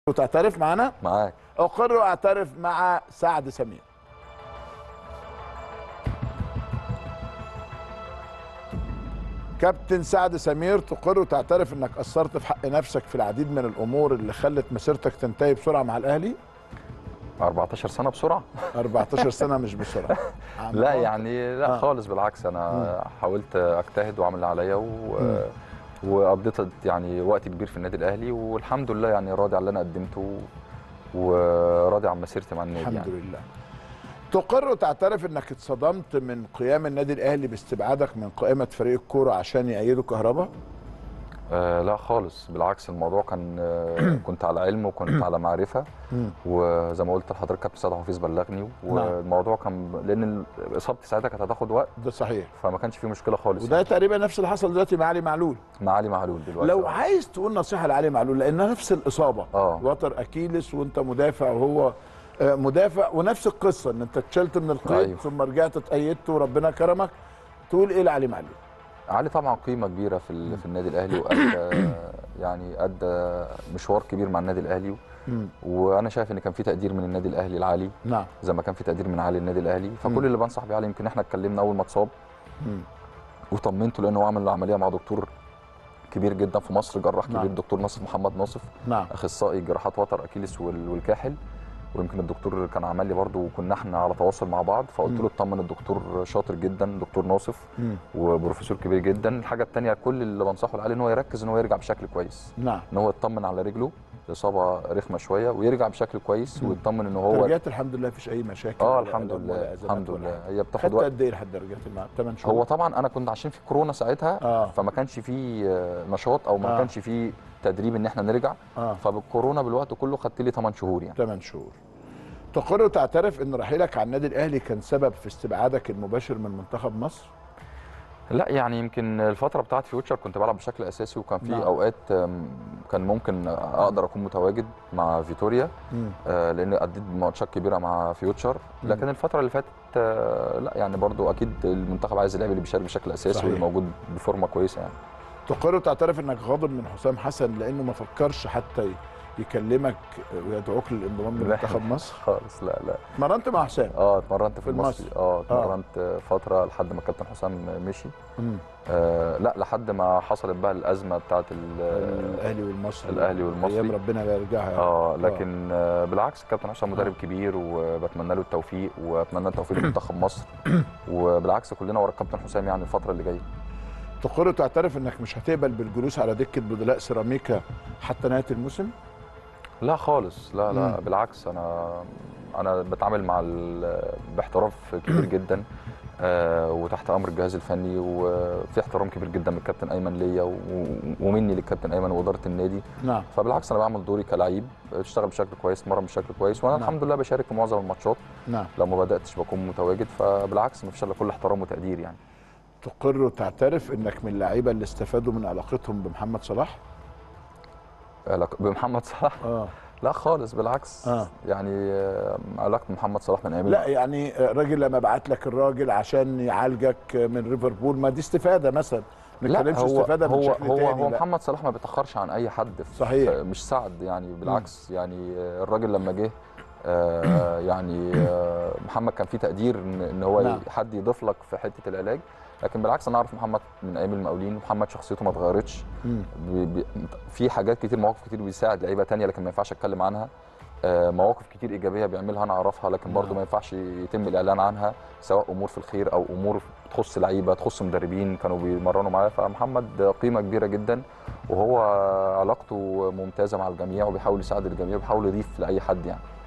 وتعترف معانا معاك اقر واعترف مع سعد سمير كابتن سعد سمير تقر وتعترف انك قصرت في حق نفسك في العديد من الامور اللي خلت مسيرتك تنتهي بسرعه مع الاهلي 14 سنه بسرعه 14 سنه مش بسرعه لا يعني لا آه. خالص بالعكس انا حاولت اجتهد واعمل اللي عليا و... وقضيت يعني وقت كبير في النادي الاهلي والحمد لله يعني راضي على اللي انا قدمته وراضي عن مسيرتي مع النادي الحمد يعني لله تقر وتعترف انك اتصدمت من قيام النادي الاهلي باستبعادك من قائمه فريق الكوره عشان يأيدوا كهربا آه لا خالص بالعكس الموضوع كان آه كنت على علم وكنت على معرفه وزي ما قلت لحضرتك كابتن سيد حفيظ بلغني والموضوع كان لان اصابتي ساعتها كانت هتاخد وقت ده صحيح فما كانش فيه مشكله خالص وده تقريبا نفس اللي حصل دلوقتي مع علي معلول مع علي معلول دلوقتي لو آه. عايز تقول نصيحه لعلي معلول لانها نفس الاصابه آه. وتر اكيلس وانت مدافع وهو آه، مدافع ونفس القصه ان انت اتشلت من القيد أيوه. ثم رجعت اتأيدت وربنا كرمك تقول ايه لعلي معلول علي طبعا قيمه كبيره في ال- في النادي الاهلي وادى يعني ادى مشوار كبير مع النادي الاهلي وانا شايف ان كان في تقدير من النادي الاهلي لعلي نعم زي ما كان في تقدير من علي النادي الاهلي فكل اللي بنصح بيه علي يمكن احنا اتكلمنا اول ما اتصاب وطمنته لانه هو عمل عمليه مع دكتور كبير جدا في مصر جراح كبير نعم. الدكتور ناصف محمد ناصف نعم اخصائي جراحات وتر اكيلس وال- والكاحل ويمكن الدكتور كان عمل لي برضو وكنا احنا على تواصل مع بعض فقلت له اطمن الدكتور شاطر جدا دكتور ناصف مم. وبروفيسور كبير جدا الحاجه الثانيه كل اللي بنصحه لعلي ان هو يركز ان هو يرجع بشكل كويس نعم ان هو يطمن على رجله الاصابه رخمه شويه ويرجع بشكل كويس ويطمن ان هو رجعت الحمد لله مفيش اي مشاكل اه ولا الحمد ألم ولا لله أزمات الحمد ولا لله حاجة. هي بتاخد خدت وقت قد ايه لحد رجعت الملعب 8 شهور هو طبعا انا كنت عشان في كورونا ساعتها آه. فما كانش فيه آه، نشاط او ما آه. كانش فيه تدريب ان احنا نرجع اه فبالكورونا بالوقت كله خدت لي 8 شهور يعني 8 شهور تقر وتعترف ان رحيلك عن النادي الاهلي كان سبب في استبعادك المباشر من منتخب مصر لا يعني يمكن الفتره بتاعت فيوتشر كنت بلعب بشكل اساسي وكان في نعم. اوقات آم، كان ممكن اقدر اكون متواجد مع فيتوريا آه، لان اديت ماتشات كبيره مع فيوتشر لكن الفتره اللي فاتت آه، لا يعني برضو اكيد المنتخب عايز اللاعب اللي بيشارك بشكل اساسي صحيح. واللي موجود بفورمه كويسه يعني تقر وتعترف انك غاضب من حسام حسن لانه ما فكرش حتى ي- يكلمك ويدعوك للانضمام لا. لمنتخب مصر خالص لا لا اتمرنت مع حسام اه اتمرنت في, في المصري المصري. اه اتمرنت فتره لحد ما الكابتن حسام مشي آه لا لحد ما حصلت بقى الازمه بتاعت ال- الاهلي والمصري الأهلي والمصري. ايام ربنا لا يرجعها اه لكن آه بالعكس الكابتن حسام مدرب كبير وبتمنى له التوفيق واتمنى التوفيق لمنتخب مصر وبالعكس كلنا ورا الكابتن حسام يعني الفتره اللي جايه تقر وتعترف انك مش هتقبل بالجلوس على دكه بدلاء سيراميكا حتى نهايه الموسم لا خالص لا لا مم. بالعكس انا انا بتعامل مع ال- باحتراف كبير جدا آه وتحت امر الجهاز الفني وفي احترام كبير جدا من الكابتن ايمن ليا و- ومني للكابتن ايمن واداره النادي نعم فبالعكس انا بعمل دوري كلعيب بشتغل بشكل كويس اتمرن بشكل كويس وانا نعم. الحمد لله بشارك في معظم الماتشات نعم لو ما بداتش بكون متواجد فبالعكس ما فيش الا كل احترام وتقدير يعني تقر وتعترف انك من اللعيبه اللي استفادوا من علاقتهم بمحمد صلاح علاق- بمحمد صلاح اه لا خالص بالعكس آه. يعني آه، علاقه محمد صلاح من ايام لا يعني الراجل لما بعت لك الراجل عشان يعالجك من ليفربول ما دي استفاده مثلا ما لا نتكلمش هو استفاده من هو شكل هو, تاني هو لا. محمد صلاح ما بيتاخرش عن اي حد في صحيح. في- مش سعد يعني بالعكس يعني آه، الراجل لما جه آه، يعني آه، محمد كان في تقدير ان إن هو نعم. حد يضيف لك في حته العلاج لكن بالعكس انا اعرف محمد من ايام المقاولين محمد شخصيته ما اتغيرتش مم. بي- بي- في حاجات كتير مواقف كتير بيساعد لعيبه تانية لكن ما ينفعش اتكلم عنها آه، مواقف كتير ايجابيه بيعملها انا اعرفها لكن برضه نعم. ما ينفعش يتم الاعلان عنها سواء امور في الخير او امور تخص لعيبه تخص مدربين كانوا بيمرنوا معاه فمحمد قيمه كبيره جدا وهو علاقته ممتازه مع الجميع وبيحاول يساعد الجميع وبيحاول يضيف لاي حد يعني